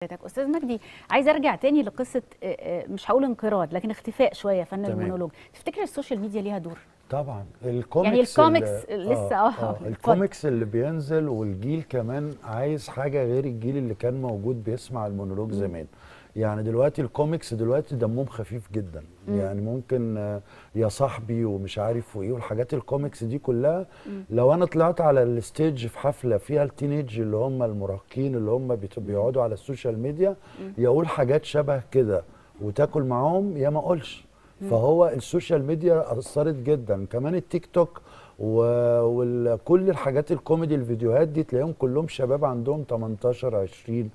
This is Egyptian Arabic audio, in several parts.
حضرتك استاذ مجدي عايز ارجع تاني لقصه آه، آه، مش هقول انقراض لكن اختفاء شويه فن تمام. المونولوج تفتكر السوشيال ميديا ليها دور طبعا الكوميكس يعني الكوميكس اللي- لسه اه اتفضل. الكوميكس اللي بينزل والجيل كمان عايز حاجه غير الجيل اللي كان موجود بيسمع المونولوج زمان يعني دلوقتي الكوميكس دلوقتي دمهم خفيف جدا يعني ممكن آه، يا صاحبي ومش عارف وايه والحاجات الكوميكس دي كلها لو انا طلعت على الستيج في حفله فيها التينيج اللي هم المراهقين اللي هم بيت- بيقعدوا على السوشيال ميديا يقول حاجات شبه كده وتاكل معاهم يا ما اقولش فهو السوشيال ميديا اثرت جدا كمان التيك توك وكل الحاجات الكوميدي الفيديوهات دي تلاقيهم كلهم شباب عندهم 18 20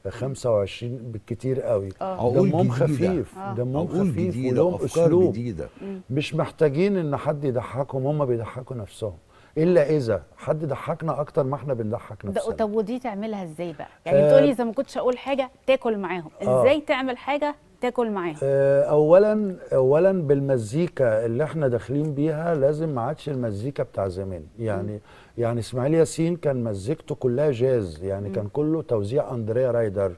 25 بالكتير قوي عقول دمهم جديدة. خفيف آه. دمهم عقول خفيف جديدة ولهم وأفكار اسلوب جديدة مش محتاجين ان حد يضحكهم هم بيضحكوا نفسهم الا اذا حد ضحكنا اكتر ما احنا بنضحك ده نفسنا طب ودي تعملها ازاي بقى يعني آه، بتقولي اذا ما كنتش اقول حاجه تاكل معاهم آه. ازاي تعمل حاجه تاكل معاهم آه، اولا اولا بالمزيكا اللي احنا داخلين بيها لازم ما عادش المزيكا بتاع زمان يعني يعني اسماعيل ياسين كان مزيكته كلها جاز يعني كان كله توزيع اندريا رايدر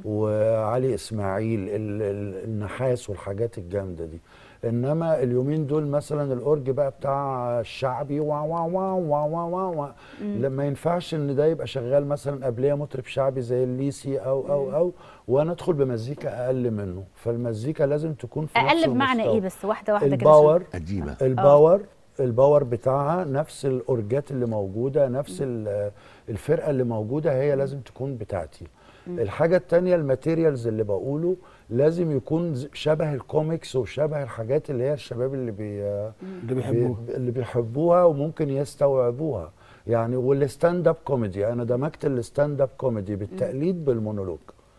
وعلي اسماعيل ال- ال- النحاس والحاجات الجامده دي انما اليومين دول مثلا الاورج بقى بتاع الشعبي وا وا وا وا وا وا وا لما ينفعش ان ده يبقى شغال مثلا قبليه مطرب شعبي زي الليسي او او او وانا ادخل بمزيكا اقل منه فالمزيكا لازم تكون في نفس اقل بمعنى المستوى. ايه بس واحده واحده كده الباور قديمة الباور الباور بتاعها نفس الاورجات اللي موجوده نفس ال- الفرقه اللي موجوده هي لازم تكون بتاعتي الحاجه التانية الماتيريالز اللي بقوله لازم يكون ز- شبه الكوميكس وشبه الحاجات اللي هي الشباب اللي بي اللي بيحبوه بي اللي بيحبوها وممكن يستوعبوها يعني والستاند اب كوميدي انا دمجت الستاند اب كوميدي بالتقليد بالمونولوج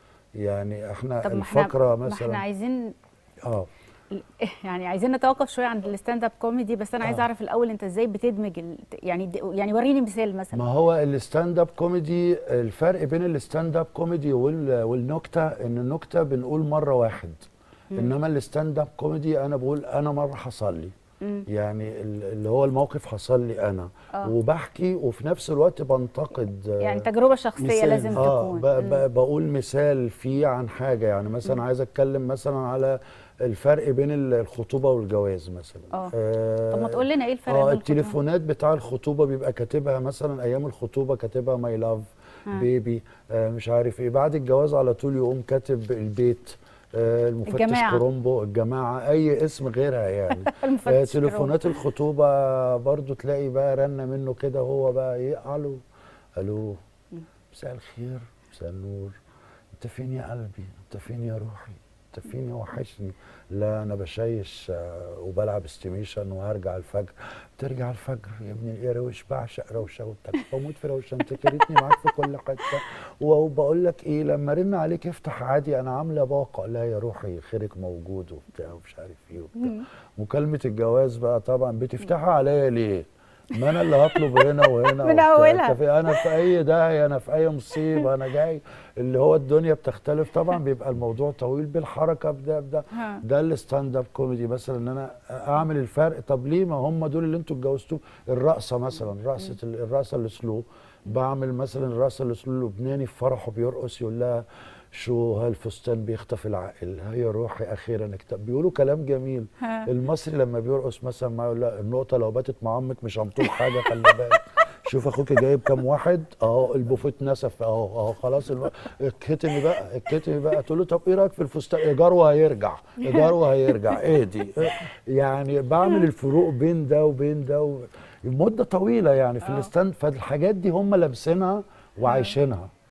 يعني احنا طب ما احنا الفقره ما احنا مثلا عايزين اه يعني عايزين نتوقف شويه عند الستاند اب كوميدي بس انا عايزه آه. اعرف الاول انت ازاي بتدمج ال... يعني د- يعني وريني مثال مثلا ما هو الستاند اب كوميدي الفرق بين الستاند اب كوميدي وال- والنكته ان النكته بنقول مره واحد انما الستاند اب كوميدي انا بقول انا مره حصل لي مم. يعني ال- اللي هو الموقف حصل لي انا آه. وبحكي وفي نفس الوقت بنتقد آه، يعني تجربه شخصيه مثال. لازم اه تكون ب- ب- بقول مثال فيه عن حاجه يعني مثلا عايز اتكلم مثلا على الفرق بين ال- الخطوبه والجواز مثلا آه. طب ما تقول لنا ايه الفرق اه بين التليفونات بتاع الخطوبه بيبقى كاتبها مثلا ايام الخطوبه كاتبها ماي لاف آه. بيبي آه مش عارف ايه بعد الجواز على طول يقوم كاتب البيت آه المفتش الجماعة. كرومبو الجماعه اي اسم غيرها يعني المفتش آه تليفونات الخطوبه برضو تلاقي بقى رنه منه كده هو بقى ايه الو الو مساء الخير مساء النور انت فين يا قلبي انت فين يا روحي انت فين يا وحشني لا انا بشيش آه، وبلعب استيميشن وهرجع الفجر ترجع الفجر يا ابن القروش بعشق روشوتك بموت في روشه انت كرهتني معاك في كل حته وبقول لك ايه لما رن عليك افتح عادي انا عامله باقه لا يا روحي خيرك موجود وبتاع ومش عارف ايه وبتاع مكالمه الجواز بقى طبعا بتفتحها عليا ليه؟ ما انا اللي هطلب هنا وهنا من وبتاع. أولها. أنت في- انا في اي داهيه انا في اي مصيبه انا جاي اللي هو الدنيا بتختلف طبعا بيبقى الموضوع طويل بالحركه بده بده ها. ده الستاند اب كوميدي مثلا ان انا اعمل الفرق طب ليه ما هم دول اللي انتوا اتجوزتوه الرقصه مثلا رقصه ال- الرقصه السلو بعمل مثلا الرقصه السلو اللبناني في فرحه بيرقص يقول لها شو هالفستان بيخطف العقل هيا روحي اخيرا اكتب بيقولوا كلام جميل ها. المصري لما بيرقص مثلا ما يقول لا النقطه لو باتت مع امك مش هنطول حاجه خلي بالك شوف اخوك جايب كام واحد اهو البوفيت نسف اهو اهو خلاص الو... اتكتمي بقى اتكتمي بقى تقول له طب ايه رايك في الفستان ايجاره هيرجع ايجاره هيرجع ايه دي يعني بعمل الفروق بين ده وبين ده و... مده طويله يعني في آه. الستاند فالحاجات دي هم لابسينها وعايشينها